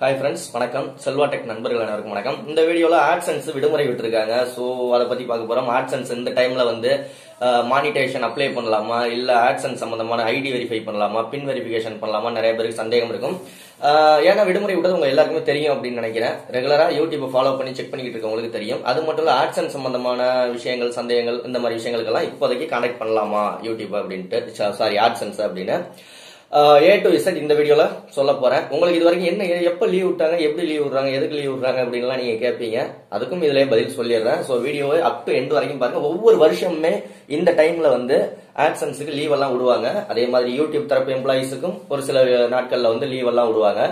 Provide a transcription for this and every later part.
hi friends வணக்கம் Selva tech நண்பர்கள் அனைவருக்கும் வணக்கம் இந்த வீடியோல ஆட்சன்ஸ் விடுமுறை விட்டுருக்காங்க ஸோ அதை பத்தி பார்க்க போறோம் ஆட்சன்ஸ் இந்த டைம்ல வந்து மானிட்டேஷன் அப்ளை பண்ணலாமா இல்ல ஆட்சன்ஸ் சம்பந்தமான ஐடி வெரிஃபை பண்ணலாமா பின் வெரிஃபிகேஷன் பண்ணலாமா நிறைய பேருக்கு சந்தேகம் இருக்கும் அஹ், ஏன்னா விடுமுறை விட்டது உங்க எல்லாருக்குமே தெரியும் அப்படின்னு நினைக்கிறேன் ரெகுலரா யூடியூப் ஃபாலோ பண்ணி செக் பண்ணிக்கிட்டு இருக்கவங்களுக்கு தெரியும் அது மட்டும் இல்ல ஆட்சன்ஸ் சம்பந்தமான விஷயங்கள் சந்தேகங்கள் இந்த மாதிரி விஷயங்களுக்கெல்லாம் இப்போதைக்கு கனெக்ட் பண்ணலாமா யூடியூப் அப்படின்ட்டு சாரி ஆட்சன்ஸ் அப்படின்னு ஏ டு இசட் இந்த வீடியோல சொல்ல போறேன் உங்களுக்கு இது வரைக்கும் என்ன எப்ப லீவ் விட்டாங்க எப்படி லீவ் விடுறாங்க எதுக்கு லீவ் விடுறாங்க அப்படின்லாம் நீங்க கேட்பீங்க அதுக்கும் இதுலயே பதில் சொல்லிடுறேன் ஸோ வீடியோவை அப் டு எண்ட் வரைக்கும் பாருங்க ஒவ்வொரு வருஷமுமே இந்த டைம்ல வந்து ஆட்சன்ஸுக்கு லீவ் எல்லாம் விடுவாங்க அதே மாதிரி யூடியூப் தரப்பு எம்ப்ளாயிஸுக்கும் ஒரு சில நாட்கள்ல வந்து லீவ் எல்லாம் விடுவாங்க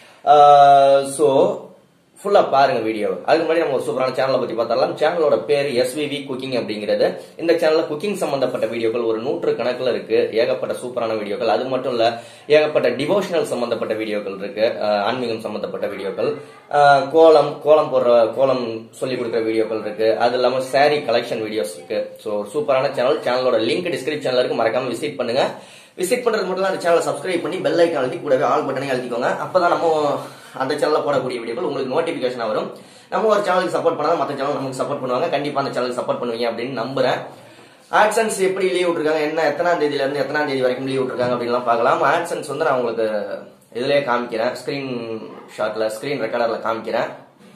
ஸோ ஃபுல்லா பாருங்க வீடியோ அதுக்கு முன்னாடி நம்ம ஒரு சூப்பரான சேனலை பத்தி பார்த்தரலாம் சேனலோட பேர் எஸ்விவி குக்கிங் அப்படிங்கிறது இந்த சேனல்ல குக்கிங் சம்பந்தப்பட்ட வீடியோக்கள் ஒரு நூற்று கணக்குல இருக்கு ஏகப்பட்ட சூப்பரான வீடியோக்கள் அது மட்டும் இல்ல ஏகப்பட்ட டிவோஷனல் சம்பந்தப்பட்ட வீடியோக்கள் இருக்கு அஹ் ஆன்மீகம் சம்பந்தப்பட்ட வீடியோக்கள் அஹ் கோலம் கோலம் போடுற கோலம் சொல்லி கொடுக்குற வீடியோக்கள் இருக்கு அது இல்லாம saree கலெக்ஷன் வீடியோஸ் இருக்கு ஸோ சூப்பரான சேனல் சேனலோட லிங்க் டிஸ்கிரிப்ஷன்ல இருக்கு மறக்காம விசிட் பண்ணுங்க விசிட் பண்றது மட்டும் இல்ல அந்த சேனலை சப்ஸ்கிரைப் பண்ணி பெல் ஐக்கான் அழுத்தி கூடவே ஆல் பட்டனை அழுத்திக்கோங்க அப்பதான் நம்ம அந்த சேனல்ல போடக்கூடிய வீடியோக்கள் உங்களுக்கு நோட்டிபிகேஷன் வரும் நம்ம ஒரு சேனலுக்கு சப்போர்ட் பண்ணாதான் மற்ற சேனல் நமக்கு சப்போர்ட் பண்ணுவாங்க கண்டிப்பா அந்த சேனலுக்கு சப்போர்ட் பண்ணுவீங்க அப்படின்னு நம்புறேன் ஆட்சன்ஸ் எப்படி லீவ் விட்டுருக்காங்க என்ன எத்தனாம் தேதியில இருந்து எத்தனாம் தேதி வரைக்கும் லீவ் விட்டுருக்காங்க அப்படின்லாம் பார்க்கலாம் ஆட்சன்ஸ் வந்து நான் உங்களுக்கு இதுலயே காமிக்கிறேன் ஸ்கிரீன் ஷாட்ல ஸ்கிரீன் ரெக்கார்டர்ல காமிக்கிறேன்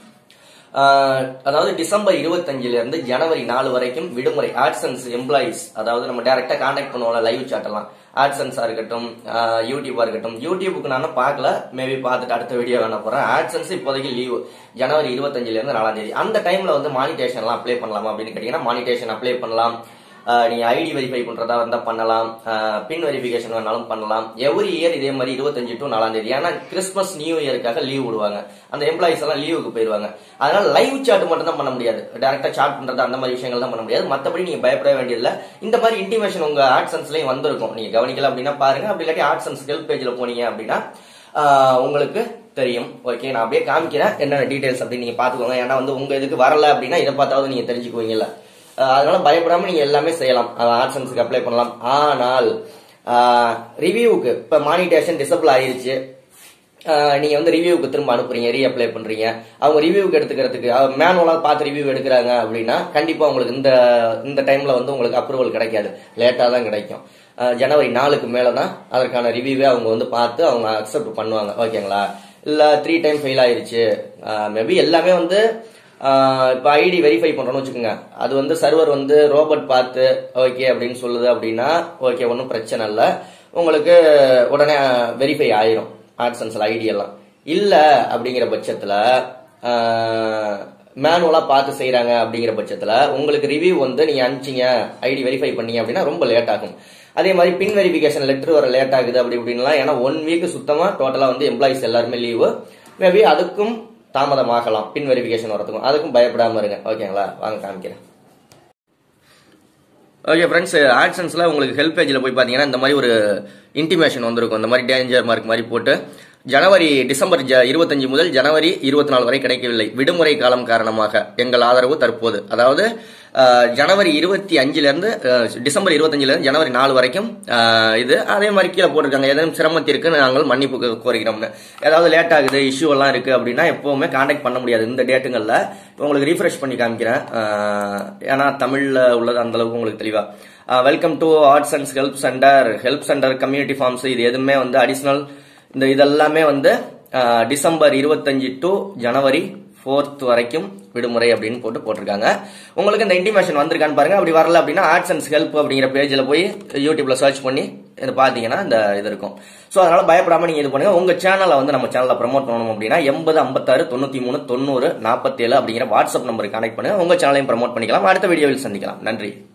ஆஹ் அதாவது டிசம்பர் இருபத்தஞ்சுல இருந்து ஜனவரி நாலு வரைக்கும் விடுமுறை ஆட்சன்ஸ் எம்ப்ளாயிஸ் அதாவது நம்ம டைரக்டா கான்டாக்ட் பண்ணுவோம்ல லைவ் சாட் எல்லாம் ஆட்சன்ஸா இருக்கட்டும் ஆஹ் யூடியூபா இருக்கட்டும் யூடியூபுக்கு நான் பார்க்கல மேபி பார்த்துட்டு அடுத்த வீடியோ வேணா போறேன் ஆட்சன்ஸ் இப்போதைக்கு லீவ் ஜனவரி இருபத்தஞ்சுல இருந்து நாலாம் தேதி அந்த டைம்ல வந்து மானிட்டேஷன் எல்லாம் அப்ளை பண்ணலாமா அப்படின்னு கேட்டீங்கன்னா மானிட்டேஷன் அப்ளை பண்ணலாம் ஆஹ் நீங்க ஐடி வெரிஃபை பண்றதா இருந்தா பண்ணலாம் பின் வெரிஃபிகேஷன் வேணாலும் பண்ணலாம் எவ்ரி இயர் இதே மாதிரி இருபத்தஞ்சு டு நாலாம் தேதி ஏன்னா கிறிஸ்மஸ் நியூ இயருக்காக லீவ் விடுவாங்க அந்த எம்ப்ளாயிஸ் எல்லாம் லீவுக்கு போயிருவாங்க அதனால லைவ் சாட் மட்டும் தான் பண்ண முடியாது டேரக்டா சாட் பண்றது அந்த மாதிரி விஷயங்கள் தான் பண்ண முடியாது மத்தபடி நீங்க பயப்பட வேண்டியதில்ல இந்த மாதிரி இன்டிமேஷன் உங்க ஆட்சன்ஸ்லயும் வந்திருக்கும் நீங்க கவனிக்கல அப்படின்னா பாருங்க அப்படி இல்லாட்டி ஆட்சன்ஸ் ஹெல்ப் பேஜ்ல போனீங்க அப்படின்னா ஆஹ் உங்களுக்கு தெரியும் ஓகே நான் அப்படியே காமிக்கிறேன் என்னென்ன டீடைல்ஸ் அப்படின்னு நீங்க பாத்துக்கோங்க ஏன்னா வந்து உங்க இதுக்கு வரல அப்படின்னா இதை பார்த்தாவது நீங்க தெரிஞ்சுக்குவீங்கல்ல அஹ் அதனால பயப்படாம நீங்க எல்லாமே செய்யலாம் ஆட்சன்ஸுக்கு அப்ளை பண்ணலாம் ஆனால் ரிவ்யூவுக்கு இப்ப மானிட்டேஷன் டிசபிள் ஆயிருச்சு அஹ் நீங்க வந்து ரிவ்யூவுக்கு திரும்ப அனுப்புறீங்க ரீ அப்ளை பண்றீங்க அவங்க ரிவ்யூவுக்கு எடுத்துக்கிறதுக்கு மேனுவலா பார்த்து ரிவ்யூ எடுக்கிறாங்க அப்படின்னா கண்டிப்பா உங்களுக்கு இந்த இந்த டைம்ல வந்து உங்களுக்கு அப்ரூவல் கிடைக்காது லேட்டா தான் கிடைக்கும் அஹ் ஜனவரி நாலுக்கு மேல தான் அதற்கான ரிவ்யூவே அவங்க வந்து பார்த்து அவங்க அக்செப்ட் பண்ணுவாங்க ஓகேங்களா இல்ல த்ரீ டைம் ஃபெயில் ஆயிருச்சு மேபி எல்லாமே வந்து ஆஹ் இப்ப ஐடி வெரிஃபை பண்றோம்னு வச்சுக்கோங்க அது வந்து சர்வர் வந்து ரோபோட் பார்த்து ஓகே அப்படின்னு சொல்லுது அப்படின்னா ஓகே ஒன்றும் பிரச்சனை இல்லை உங்களுக்கு உடனே வெரிஃபை ஆயிரும் ஆட்சன்ஸ்ல ஐடி எல்லாம் இல்ல அப்படிங்கிற பட்சத்துல மேனுவலா பார்த்து செய்றாங்க அப்படிங்கிற பட்சத்துல உங்களுக்கு ரிவ்யூ வந்து நீங்க அனுப்பிச்சிங்க ஐடி வெரிஃபை பண்ணீங்க அப்படின்னா ரொம்ப லேட் ஆகும் அதே மாதிரி பின் வெரிஃபிகேஷன் லெட்டர் வர லேட் ஆகுது அப்படி இப்படின்லாம் ஏன்னா ஒன் வீக் சுத்தமா டோட்டலா வந்து எம்ப்ளாயிஸ் எல்லாருமே லீவு மேபி அதுக்கும் தாமதமாகலாம் பின் வெரிஃபிகேஷன் வரதுக்கும் அதுக்கும் பயப்படாம இருங்க ஓகேங்களா வாங்க காமிக்கிறேன் ஓகே ஃப்ரெண்ட்ஸ் ஆட்சன்ஸ்ல உங்களுக்கு ஹெல்ப் பேஜில் போய் பார்த்தீங்கன்னா இந்த மாதிரி ஒரு இன்டிமேஷன் வந்திருக்கும் இந்த மாதிரி டேஞ்சர் மார்க் மாதிரி போட்டு ஜனவரி டிசம்பர் ஜ இருபத்தஞ்சு முதல் ஜனவரி இருபத்தி நாலு வரை கிடைக்கவில்லை விடுமுறை காலம் காரணமாக எங்கள் ஆதரவு தற்போது அதாவது அஹ், ஜனவரி இருபத்தி அஞ்சுல இருந்து அஹ், டிசம்பர் இருபத்தஞ்சுல இருந்து ஜனவரி நாலு வரைக்கும் அஹ், இது அதே மாதிரி கீழே போட்டிருக்காங்க ஏதேனும் சிரமத்திற்கு நாங்கள் மன்னிப்பு கோ- கோருகிறோம்னு ஏதாவது லேட் ஆகுது இஷ்யூ எல்லாம் இருக்கு அப்படின்னா எப்பவுமே கான்டாக்ட் பண்ண முடியாது இந்த டேட்டுங்கள்ல உங்களுக்கு ரீஃப்ரெஷ் பண்ணி காமிக்கிறேன் அஹ், ஏன்னா தமிழ்ல உள்ளது அந்த அளவுக்கு உங்களுக்கு தெளிவா welcome to arts and help centre help centre community forms இது எதுவுமே வந்து அடிஷனல் இந்த இதெல்லாமே வந்து அஹ், டிசம்பர் இருபத்தஞ்சு டு ஜனவரி ஃபோர்த் வரைக்கும் விடுமுறை அப்படின்னு போட்டு போட்டிருக்காங்க உங்களுக்கு இந்த இன்டிமேஷன் வந்திருக்கான்னு பாருங்க அப்படி வரல அப்படின்னா ஆர்ட்ஸ் அண்ட் ஹெல்ப் அப்படிங்கிற பேஜில் போய் யூடியூப்ல சர்ச் பண்ணி இது பார்த்தீங்கன்னா இந்த இது இருக்கும் ஸோ அதனால பயப்படாம நீங்க இது பண்ணுங்க உங்க சேனலை வந்து நம்ம சேனலை ப்ரோமோட் பண்ணணும் அப்படின்னா எண்பது ஐம்பத்தாறு தொண்ணூத்தி மூணு தொண்ணூறு நாற்பத்தேழு அப்படிங்கிற வாட்ஸ்அப் நம்பருக்கு கனெக்ட் பண்ணுங்க உங்க சேனலையும் ப்ரோமோட் பண்ணிக்கலாம் அடுத்த வீடியோவில் சந்திக்கலாம் நன்றி